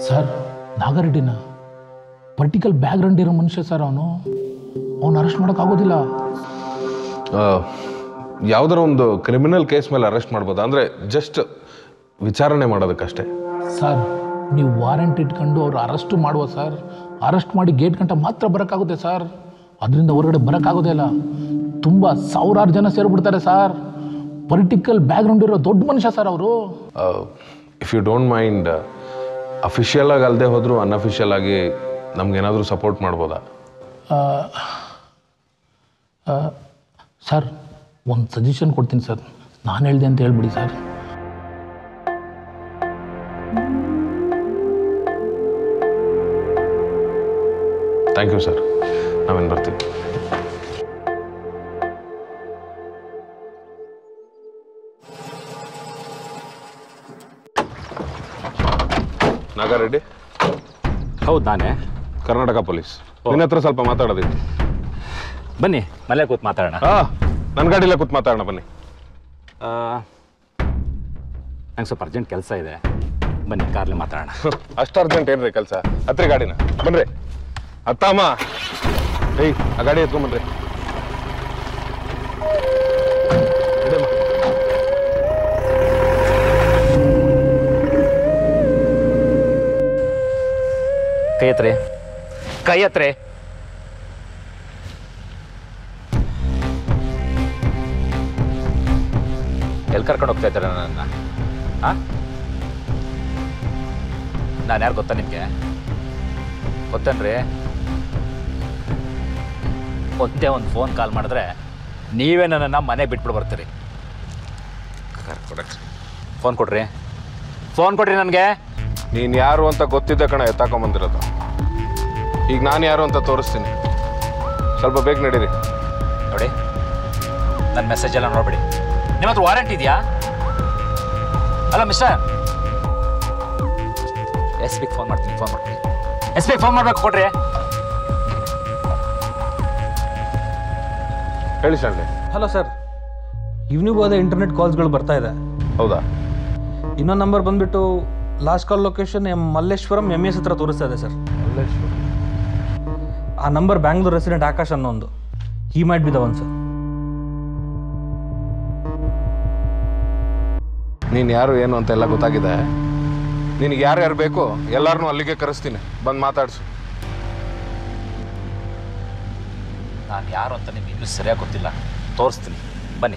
Sir ನಾಗರೆಡ್ಡಿನ particle background ಇರೋ ಮನುಷ್ಯ sir ಅವನು ಅವನು ಅರೆಸ್ಟ್ ಮಾಡೋಕ್ಕಾಗೋದಿಲ್ಲ ಯಾವ್ದಾರ ಒಂದು ಕ್ರಿಮಿನಲ್ ಕೇಸ್ ಮೇಲೆ ಅರೆಸ್ಟ್ ಮಾಡ್ಬೋದಾ ಅಂದರೆ ಜಸ್ಟ್ ವಿಚಾರಣೆ ಮಾಡೋದಕ್ಕಷ್ಟೇ ಸರ್ ನೀವು ವಾರೆಂಟ್ ಇಟ್ಕೊಂಡು ಅವ್ರು ಅರೆಸ್ಟು ಮಾಡುವ ಸರ್ ಅರೆಸ್ಟ್ ಮಾಡಿ ಗೇಟ್ ಗಂಟ ಮಾತ್ರ ಬರೋಕ್ಕಾಗುತ್ತೆ ಸರ್ ಅದರಿಂದ ಹೊರಗಡೆ ಬರೋಕ್ಕಾಗೋದೇ ಇಲ್ಲ ತುಂಬ ಸಾವಿರಾರು ಜನ ಸೇರಿಬಿಡ್ತಾರೆ ಸರ್ ಪೊಲಿಟಿಕಲ್ ಬ್ಯಾಕ್ಗ್ರೌಂಡ್ ಇರೋ ದೊಡ್ಡ ಮನುಷ್ಯ ಸರ್ ಅವರು if you don't mind official ಆಗಿ ಅಲ್ಲದೆ ಹೋದರೂ ಅನ್ಅಫಿಷಿಯಲ್ ಆಗಿ ನಮ್ಗೇನಾದರೂ ಸಪೋರ್ಟ್ ಮಾಡ್ಬೋದಾ ಸರ್ ಒಂದು ಸಜೆಷನ್ ಕೊಡ್ತೀನಿ ಸರ್ ನಾನು ಹೇಳಿದೆ ಅಂತ ಹೇಳ್ಬಿಡಿ ಸರ್ ಥ್ಯಾಂಕ್ ಯು ಸರ್ ನಾವೇನು ಬರ್ತೀವಿ ನಾಗಾರೆಡ್ಡಿ ಹೌದು ನಾನೇ ಕರ್ನಾಟಕ ಪೊಲೀಸ್ ನಿನ್ನ ಹತ್ರ ಸ್ವಲ್ಪ ಮಾತಾಡೋದಿತ್ತು ಬನ್ನಿ ಮನೆ ಕೂತ್ ಮಾತಾಡೋಣ ಹಾ ನನ್ನ ಗಾಡಿಲೇ ಕೂತ್ ಮಾತಾಡೋಣ ಬನ್ನಿ ನಂಗೆ ಸ್ವಲ್ಪ ಅರ್ಜೆಂಟ್ ಕೆಲಸ ಇದೆ ಬನ್ನಿ ಕಾರ್ಲಿ ಮಾತಾಡೋಣ ಅಷ್ಟು ಅರ್ಜೆಂಟ್ ಏನ್ರಿ ಕೆಲಸ ಹತ್ರಿ ಗಾಡಿನ ಬನ್ರಿ ಅತ್ತಮ್ಮ ಏಯ್ ಆ ಗಾಡಿ ಎತ್ಕೊಂಬನ್ರಿ ನಡಿಯಮ್ಮ. ಕೈ ಹತ್ರಿ ಕೈ ಹತ್ರಿ ಎಲ್ಲಿ ಕರ್ಕೊಂಡು ಹೋಗ್ತಾ ಇದ್ದಾರೆ ನನ್ನ ಆ ನಾನು ಯಾರು ಗೊತ್ತಾ ನಿಮಗೆ ಗೊತ್ತೇನ್ರಿ ಒಂದೇ ಒಂದು ಫೋನ್ ಕಾಲ್ ಮಾಡಿದ್ರೆ ನೀವೇ ನನ್ನನ್ನು ಮನೆ ಬಿಟ್ಬಿಟ್ಟು ಬರ್ತೀರಿ ಫೋನ್ ಕೊಡ್ರಿ ಫೋನ್ ಕೊಡ್ರಿ ನನಗೆ ನೀನ್ ಯಾರು ಅಂತ ಗೊತ್ತಿದ್ದ ಕಣ ಎತ್ತಾಕೊಂಬಂದಿರೋದು ಈಗ ನಾನು ಯಾರು ಅಂತ ತೋರಿಸ್ತೀನಿ ಸ್ವಲ್ಪ ಬೇಗ ನಡೀರಿ ನೋಡಿ ನನ್ನ ಮೆಸೇಜ್ ಎಲ್ಲ ನೋಡ್ಬಿಡಿ ನಿಮ್ಮ ಹತ್ರ ವಾರಂಟ್ ಇದೆಯಾ ಅಲ್ಲ ಮಿಸ್ಟರ್ ಎಸ್ ಬಿಗೆ ಫೋನ್ ಮಾಡ್ತೀನಿ ಫೋನ್ ಮಾಡ್ತೀನಿ ಎಸ್ ಬಿಗೆ ಫೋನ್ ಮಾಡ್ಬೇಕು ಕೊಡ್ರಿ ಹೇಳಿ ಶಾಲೆ ಹಲೋ ಸರ್ ಇವ್ನಿಗೂ ಅದೇ ಇಂಟರ್ನೆಟ್ ಕಾಲ್ಸ್ಗಳು ಬರ್ತಾ ಇದೆ ಹೌದಾ ಇನ್ನೊಂದು ನಂಬರ್ ಬಂದ್ಬಿಟ್ಟು last call location M Malleshwaram M S ಹತ್ರ ತೋರಿಸ್ತಾ ಇದೆ ಸರ್ ಆ ನಂಬರ್ ಬ್ಯಾಂಗ್ಳೂರ್ ರೆಸಿಡೆಂಟ್ ಆಕಾಶ್ ಅನ್ನೋ ಒಂದು he might be the one sir ನೀನು ಯಾರು ಏನು ಅಂತ ಎಲ್ಲ ಗೊತ್ತಾಗಿದೆ ನಿನಗೆ ಯಾರು ಯಾರು ಬೇಕೋ ಎಲ್ಲರನ್ನೂ ಅಲ್ಲಿಗೆ ಕರೆಸ್ತೀನಿ ಬಂದು ಮಾತಾಡ್ಸು ನಾನು ಯಾರು ಅಂತ ನಿಮ್ಗೆ ಇನ್ನೂ ಸರಿಯಾಗಿ ಗೊತ್ತಿಲ್ಲ ತೋರಿಸ್ತೀನಿ ಬನ್ನಿ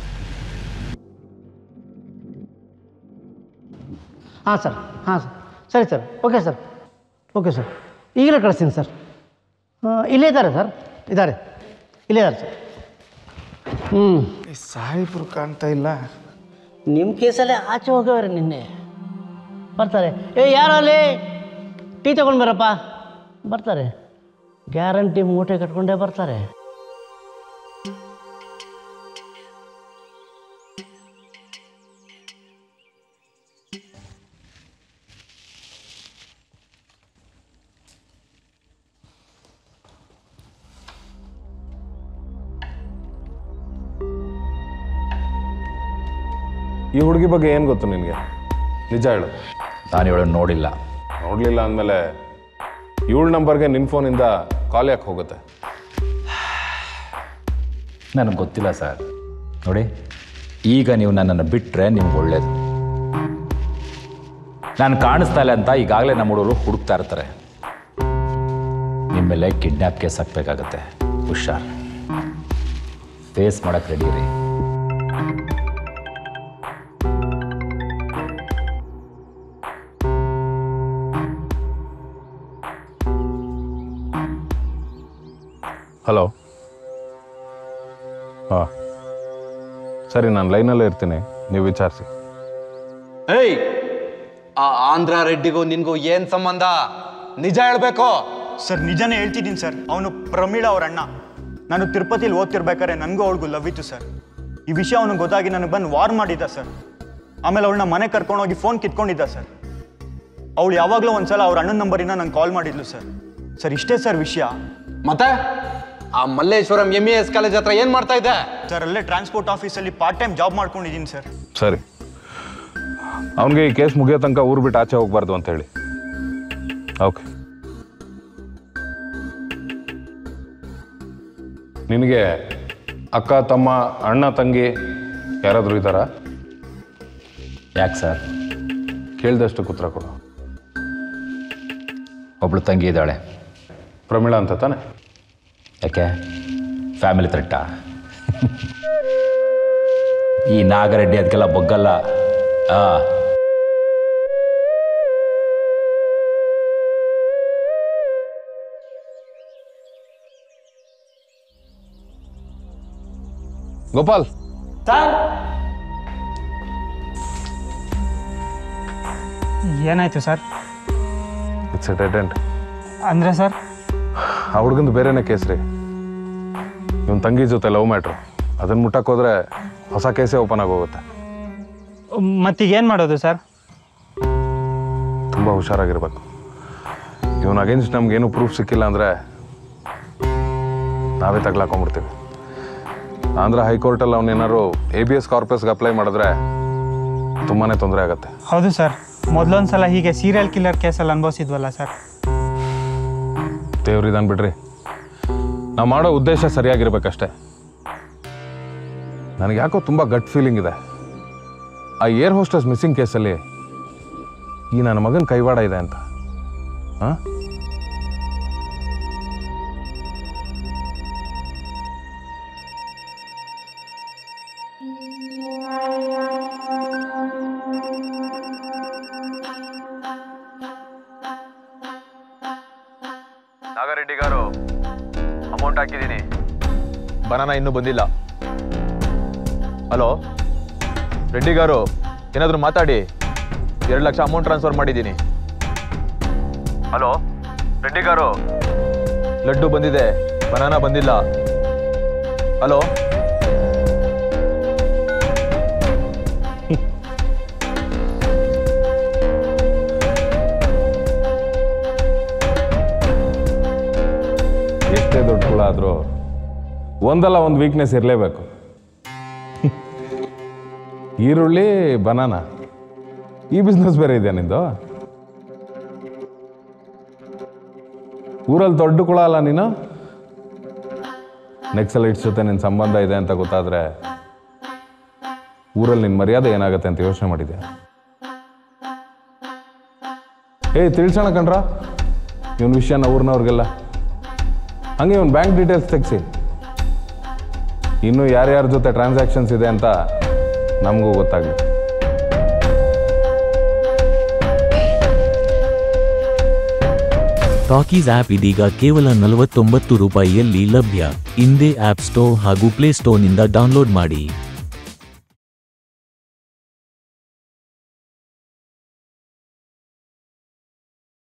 ಹಾಂ ಸರ್ ಹಾಂ ಸರ್ ಸರಿ sir okay sir okay sir ಈಗಲೇ ಕಳಿಸ್ತೀನಿ ಸರ್ ಆ, ಇಲ್ಲೇ ಇದ್ದಾರೆ ಸರ್ ಇದ್ದಾರೆ ಇಲ್ಲೇ ಇದ್ದಾರೆ ಸರ್ ಹ್ಞೂ ಸಾಹೇಬ್ರು ಕಾಣ್ತಾ ಇಲ್ಲ ನಿಮ್ಮ ಕೇಸಲ್ಲೇ ಆಚೆ ಹೋಗವ್ರೆ ನಿನ್ನೆ ಬರ್ತಾರೆ ಏ ಯಾರು ಅಲ್ಲಿ ಟೀ ತಗೊಂಡು ಬರಪ್ಪ ಬರ್ತಾರೆ ಗ್ಯಾರಂಟಿ ಮೂಟೆ ಕಟ್ಕೊಂಡೇ ಬರ್ತಾರೆ ಈ ಹುಡುಗಿ ಬಗ್ಗೆ ಏನು ಗೊತ್ತು ನಿನಗೆ ನಿಜ ಹೇಳು ನಾನು ಇವಳು ನೋಡಿಲ್ಲ ನೋಡಲಿಲ್ಲ ಅಂದಮೇಲೆ ಇವಳ ನಂಬರ್ಗೆ ನಿನ್ನ ಫೋನಿಂದ ಕಾಲ್ ಯಾಕೆ ಹೋಗುತ್ತೆ ನನಗೆ ಗೊತ್ತಿಲ್ಲ ಸರ್ ನೋಡಿ ಈಗ ನೀವು ನನ್ನನ್ನು ಬಿಟ್ಟರೆ ನಿಮ್ಗೆ ಒಳ್ಳೇದು ನಾನು ಕಾಣಿಸ್ತಾ ಇಲ್ಲ ಅಂತ ಈಗಾಗಲೇ ನಮ್ಮ ಹುಡುಗರು ಹುಡುಕ್ತಾ ಇರ್ತಾರೆ ನಿಮ್ಮ ಮೇಲೆ ಕಿಡ್ನ್ಯಾಪ್ ಕೇಸ್ ಹಾಕ್ಬೇಕಾಗತ್ತೆ ಹುಷಾರ್ ಫೇಸ್ ಮಾಡಕ್ಕೆ ರೆಡಿ ರೀ ಹಲೋ ಹಾಂ ಸರಿ ನಾನು ಲೈನಲ್ಲೇ ಇರ್ತೀನಿ ನೀವು ವಿಚಾರಿಸಿ ಏಯ್ ಆ ಆಂಧ್ರ ರೆಡ್ಡಿಗೂ ನಿನ್ಗೂ ಏನ್ ಸಂಬಂಧ ನಿಜ ಹೇಳ್ಬೇಕು ಸರ್ ನಿಜನೇ ಹೇಳ್ತಿದ್ದೀನಿ ಸರ್ ಅವನು ಪ್ರಮೀಳಾ ಅವ್ರ ಅಣ್ಣ ನಾನು ತಿರುಪತಿಲಿ ಓದ್ತಿರ್ಬೇಕಾದ್ರೆ ನನಗೂ ಅವಳಿಗೂ ಲವ್ ಇತ್ತು ಸರ್ ಈ ವಿಷಯ ಅವನಿಗೆ ಗೊತ್ತಾಗಿ ನನಗೆ ಬಂದು ವಾರ್ ಮಾಡಿದ್ದ ಸರ್ ಆಮೇಲೆ ಅವಳನ್ನ ಮನೆ ಕರ್ಕೊಂಡೋಗಿ ಫೋನ್ ಕಿತ್ಕೊಂಡಿದ್ದ ಸರ್ ಅವಳು ಯಾವಾಗಲೂ ಒಂದ್ಸಲ ಅವ್ರ ಅಣ್ಣನ ನಂಬರಿಂದ ನಂಗೆ ಕಾಲ್ ಮಾಡಿದ್ಲು ಸರ್ ಸರ್ ಇಷ್ಟೇ ಸರ್ ವಿಷಯ ಮತ್ತೆ ಆ ಮಲ್ಲೇಶ್ವರಂ ಎಂ ಎಸ್ ಕಾಲೇಜ್ ಹತ್ರ ಏನ್ ಮಾಡ್ತಾ ಇದ್ದೆ ಸರ್ ಅಲ್ಲೇ ಟ್ರಾನ್ಸ್ಪೋರ್ಟ್ ಆಫೀಸಲ್ಲಿ ಪಾರ್ಟ್ ಟೈಮ್ ಜಾಬ್ ಮಾಡ್ಕೊಂಡಿದ್ದೀನಿ ಸರ್ ಸರಿ ಅವನಿಗೆ ಈ ಕೇಸ್ ಮುಗಿಯೋ ತನಕ ಊರು ಬಿಟ್ಟು ಆಚೆ ಹೋಗ್ಬಾರ್ದು ಅಂತ ಹೇಳಿ ಓಕೆ ನಿನಗೆ ಅಕ್ಕ ತಮ್ಮ ಅಣ್ಣ ತಂಗಿ ಯಾರಾದರೂ ಇದ್ದಾರಾ ಯಾಕೆ ಸರ್ ಕೇಳಿದಷ್ಟು ಉತ್ತರ ಕೊಡು ಒಬ್ಳು ತಂಗಿ ಇದ್ದಾಳೆ ಪ್ರಮೀಳಾ ಅಂತ ತಾನೆ ಯಾಕೆ ಫ್ಯಾಮಿಲಿ ಥ್ರೆಟ್ಟ ಈ ನಾಗರೆಡ್ಡಿ ಅದಕ್ಕೆಲ್ಲ ಬೊಗ್ಗಲ್ಲ ಆ ಗೋಪಾಲ್ ಏನಾಯ್ತು sir it's a dead end ಅಂದರೆ ಸರ್ ಆ ಹುಡುಗಂದು ಬೇರೆನೇ ಕೇಸ್ ರೀ ಇವನ್ ತಂಗಿ ಜೊತೆ ಲವ್ ಮ್ಯಾಟ್ರು ಅದನ್ನು ಮುಟ್ಟಕ್ಕೆ ಹೋದ್ರೆ ಹೊಸ ಕೇಸೇ ಓಪನ್ ಆಗೋಗುತ್ತೆ ಮತ್ತೀಗ ಏನು ಮಾಡೋದು ಸರ್ ತುಂಬ ಹುಷಾರಾಗಿರ್ಬೇಕು ಇವನ್ ಅಗೇನ್ಸ್ಟ್ ನಮ್ಗೇನು ಪ್ರೂಫ್ ಸಿಕ್ಕಿಲ್ಲ ಅಂದರೆ ನಾವೇ ತಗ್ಲಾಕೊಂಡ್ಬಿಡ್ತೀವಿ ಆಂಧ್ರ ಹೈಕೋರ್ಟಲ್ಲಿ ಅವನೇನಾದ್ರು ಎ ಬಿ ಎಸ್ ಕಾರ್ಪಸ್ಗೆ ಅಪ್ಲೈ ಮಾಡಿದ್ರೆ ತುಂಬಾ ತೊಂದರೆ ಆಗುತ್ತೆ ಹೌದು ಸರ್ ಮೊದಲೊಂದು ಸಲ ಹೀಗೆ ಸೀರಿಯಲ್ ಕಿಲ್ಲರ್ ಕೇಸಲ್ಲಿ ಅನುಭವಿಸಿದ್ವಲ್ಲ ಸರ್ ದೇವ್ರಿದಾನ್ ಬಿಡ್ರಿ ನಾವು ಮಾಡೋ ಉದ್ದೇಶ ಸರಿಯಾಗಿರ್ಬೇಕಷ್ಟೇ ನನಗೆ ಯಾಕೋ ತುಂಬ ಗಟ್ ಫೀಲಿಂಗ್ ಇದೆ ಆ ಏರ್ ಹೋಸ್ಟಸ್ ಮಿಸ್ಸಿಂಗ್ ಕೇಸಲ್ಲಿ ಈ ನನ್ನ ಮಗನ ಕೈವಾಡ ಇದೆ ಅಂತ ಹಾಂ ನಾಗರೆಡ್ಡಿ ಗಾರು ಅಮೌಂಟ್ ಹಾಕಿದ್ದೀನಿ ಬನಾನ ಇನ್ನೂ ಬಂದಿಲ್ಲ ಹಲೋ ರೆಡ್ಡಿ ಗಾರು ಏನಾದರೂ ಮಾತಾಡಿ ಎರಡು ಲಕ್ಷ ಅಮೌಂಟ್ ಟ್ರಾನ್ಸ್ಫರ್ ಮಾಡಿದ್ದೀನಿ ಹಲೋ ರೆಡ್ಡಿ ಗಾರು ಲಡ್ಡು ಬಂದಿದೆ ಬನಾನ ಬಂದಿಲ್ಲ ಹಲೋ ಎಷ್ಟೇ ದೊಡ್ಡ ಕುಳ ಆದರೂ ಒಂದಲ್ಲ ಒಂದು ವೀಕ್ನೆಸ್ ಇರಲೇಬೇಕು ಈರುಳ್ಳಿ ಬನಾನ ಈ ಬಿಸ್ನೆಸ್ ಬೇರೆ ಇದೆಯಾ ನಿಂದು ಊರಲ್ಲಿ ದೊಡ್ಡ ಕುಳ ಅಲ್ಲ ನೀನು ನೆಕ್ಸಲೈಟ್ಸ್ ಜೊತೆ ನಿನ್ನ ಸಂಬಂಧ ಇದೆ ಅಂತ ಗೊತ್ತಾದರೆ ಊರಲ್ಲಿ ನಿನ್ನ ಮರ್ಯಾದೆ ಏನಾಗುತ್ತೆ ಅಂತ ಯೋಚನೆ ಮಾಡಿದ್ಯಾ ಏಯ್ ತಿಳ್ಸೋಣ ಕಣ್ರ ಇವನ್ ವಿಷಯನ ಊರಿನವ್ರಿಗೆಲ್ಲ ಹಂಗೆ ಇವನ್ ಬ್ಯಾಂಕ್ ಡೀಟೇಲ್ಸ್ ತೆಗ್ಸಿ ಇನ್ನು ಯಾರ್ಯಾರ ಜೊತೆ ಟ್ರಾನ್ಸಾಕ್ಷನ್ಸ್ ಇದೆ ಅಂತ ನಮಗೂ ಗೊತ್ತಾಗಲಿ ಟಾಕೀಸ್ ಆಪ್ ಇದೀಗ ಕೇವಲ ನಲವತ್ತೊಂಬತ್ತು ರೂಪಾಯಿಯಲ್ಲಿ ಲಭ್ಯ ಇಂದೇ ಆಪ್ ಸ್ಟೋರ್ ಹಾಗೂ ಪ್ಲೇ ಸ್ಟೋರ್ನಿಂದ ಡೌನ್ಲೋಡ್ ಮಾಡಿ